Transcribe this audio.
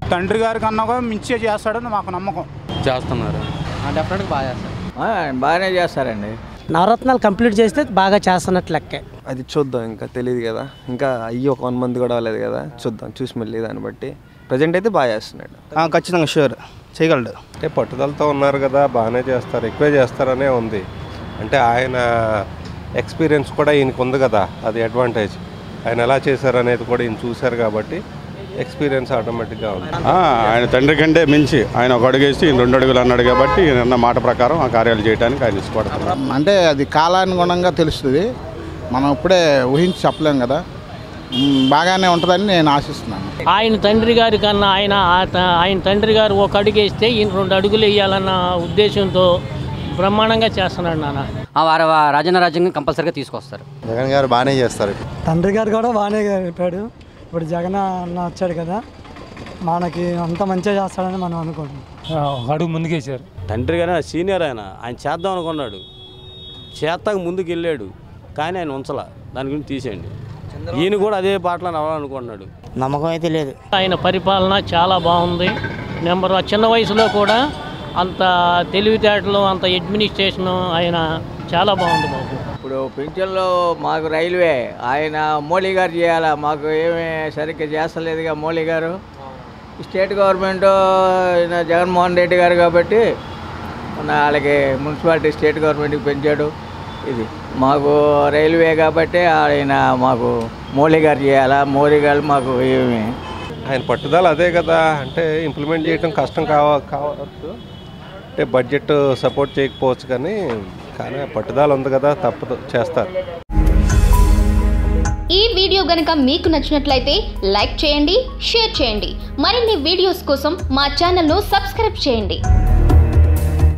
తండ్రి గారి కన్నా కూడా మించే చేస్తాడని మాకు నమ్మకం చేస్తున్నారు డెఫినెట్గా బాగా చేస్తారు బాగానే చేస్తారండి నవరత్నాలు కంప్లీట్ చేస్తే బాగా చేస్తున్నట్లు లెక్కే అది చూద్దాం ఇంకా తెలియదు కదా ఇంకా అయ్యి ఒక వన్ మంత్ కూడా అవ్వలేదు కదా చూద్దాం చూసి మళ్ళీ దాన్ని బట్టి ప్రజెంట్ అయితే బాగా చేస్తున్నాడు ఖచ్చితంగా షూర్ చేయగలడు అంటే పట్టుదలతో ఉన్నారు కదా బాగానే చేస్తారు ఎక్కువే చేస్తారనే ఉంది అంటే ఆయన ఎక్స్పీరియన్స్ కూడా ఈయనకు ఉంది కదా అది అడ్వాంటేజ్ ఆయన ఎలా చేశారు అనేది కూడా ఈయన చూశారు కాబట్టి ఎక్స్పీరియన్స్ ఆటోమేటిక్గా ఉంది ఆయన తండ్రి కంటే మించి ఆయన ఒక అడుగేసి ఈయన రెండు అడుగులు అన్నాడు కాబట్టి ఈయన అన్న మాట ప్రకారం ఆ కార్యాలు చేయడానికి ఆయన ఇష్టపడుతున్నారు అంటే అది కాలానుగుణంగా తెలుస్తుంది మనం ఇప్పుడే ఊహించి చెప్పలేం కదా మ్, బాగానే ఉంటుందని నేను ఆశిస్తున్నాను ఆయన తండ్రి గారి కన్నా ఆయన ఆ త- ఆయన తండ్రి గారు ఒక అడుగు వేస్తే ఈయన రెండు అడుగులు వేయాలన్న ఉద్దేశంతో బ్రహ్మాండంగా చేస్తున్నాడు నాన్న వారు రాజన్న రాజ్యాంగం కంపల్సరీగా తీసుకొస్తారు జగన్ గారు బాగానే చేస్తారు తండ్రి గారు కూడా బాగానే చెప్పాడు ఇప్పుడు జగన్ అన్న వచ్చాడు కదా మనకి అంత మంచిగా చేస్తాడని మనం అనుకుంటున్నాం ఒక అడుగు ముందుకేసారు తండ్రి గారు సీనియర్ ఆయన ఆయన చేద్దాం అనుకున్నాడు చేస్తాక ముందుకు వెళ్ళాడు కానీ ఆయన ఉంచలా దాని గురించి తీసేయండి ఈయన కూడా అదే పాటలో నవ్వాలనుకుంటున్నాడు నమ్మకం అయితే లేదు ఆయన పరిపాలన చాలా బాగుంది నెంబర్ వన్ చిన్న వయసులో కూడా అంత తెలివితేటలు అంత అడ్మినిస్ట్రేషన్ ఆయన చాలా బాగుంది బాబు ఇప్పుడు పింఛన్లో మాకు రైల్వే ఆయన మోడీ గారు చేయాలా మాకు ఏమీ సరిగ్గా చేస్తలేదుగా మోడీ గారు స్టేట్ గవర్నమెంట్ ఈయన జగన్మోహన్ రెడ్డి గారు కాబట్టి మన వాళ్ళకి మున్సిపాలిటీ స్టేట్ గవర్నమెంట్కి పెంచాడు ఇది మాకు రైల్వే కాబట్టి ఆయన మాకు మోడీ గారు చేయాలా మోడీ గారు మాకు ఏమి ఆయన పట్టుదల అదే కదా అంటే ఇంప్లిమెంట్ చేయడం కష్టం కావ కావచ్చు అంటే బడ్జెట్ సపోర్ట్ చేయకపోవచ్చు కానీ కానీ పట్టుదల ఉంది కదా తప్పదు చేస్తారు ఈ వీడియో గనక మీకు నచ్చినట్లయితే లైక్ చేయండి షేర్ చేయండి మరిన్ని వీడియోస్ కోసం మా ఛానల్ను సబ్స్క్రైబ్ చేయండి